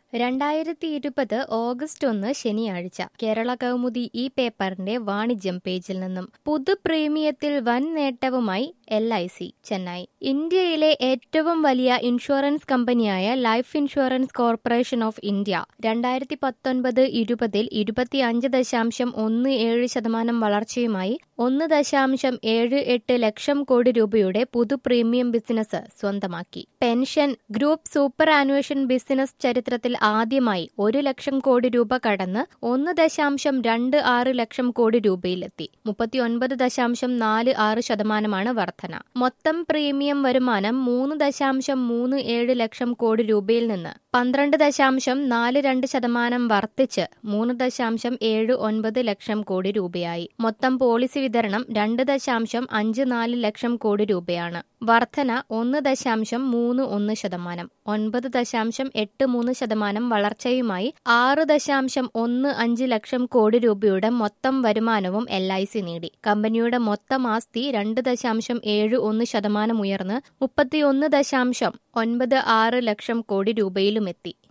രണ്ടായിരത്തി ഇരുപത് ഓഗസ്റ്റ് ഒന്ന് ശനിയാഴ്ച കേരള കൗമുദി ഈ പേപ്പറിന്റെ വാണിജ്യം പേജിൽ നിന്നും പുതു പ്രീമിയത്തിൽ വൻ നേട്ടവുമായി എൽ ഐ സി ചെന്നൈ ഇന്ത്യയിലെ ഏറ്റവും വലിയ ഇൻഷുറൻസ് കമ്പനിയായ life insurance corporation of India രണ്ടായിരത്തി പത്തൊൻപത് ഇരുപതിൽ ഇരുപത്തിയഞ്ച് ദശാംശം ഒന്ന് ഏഴ് ശതമാനം വളർച്ചയുമായി ഒന്ന് ദശാംശം ഏഴ് എട്ട് ലക്ഷം കോടി രൂപയുടെ പുതു പ്രീമിയം ബിസിനസ് സ്വന്തമാക്കി pension group superannuation business ചരിത്രത്തിൽ ആദ്യമായി ഒരു ലക്ഷം കോടി രൂപ കടന്ന് ഒന്ന് ദശാംശം രണ്ട് ആറ് ലക്ഷം കോടി രൂപയിലെത്തി മുപ്പത്തിയൊൻപത് ദശാംശം നാല് ആറ് ശതമാനമാണ് വർധന മൊത്തം പ്രീമിയം വരുമാനം മൂന്ന് ദശാംശം മൂന്ന് ഏഴ് ലക്ഷം കോടി രൂപയിൽ നിന്ന് പന്ത്രണ്ട് ദശാംശം നാല് രണ്ട് ശതമാനം വർദ്ധിച്ച് മൂന്ന് ദശാംശം ഏഴ് ഒൻപത് ലക്ഷം കോടി രൂപയായി മൊത്തം പോളിസി വിതരണം രണ്ട് ദശാംശം അഞ്ച് നാല് ലക്ഷം കോടി രൂപയാണ് വർധന ഒന്ന് ദശാംശം മൂന്ന് ഒന്ന് ശതമാനം ഒൻപത് ദശാംശം എട്ട് മൂന്ന് ശതമാനം വളർച്ചയുമായി ആറ് ദശാംശം ഒന്ന് അഞ്ച് ലക്ഷം കോടി രൂപയുടെ മൊത്തം വരുമാനവും എൽ ഐ സി നേടി കമ്പനിയുടെ മൊത്തം ആസ്തി രണ്ട് ദശാംശം ഏഴ് ഒന്ന് ശതമാനം ഉയർന്ന് മുപ്പത്തിയൊന്ന് ദശാംശം ഒൻപത് ആറ് ലക്ഷം കോടി രൂപയിലുമെത്തി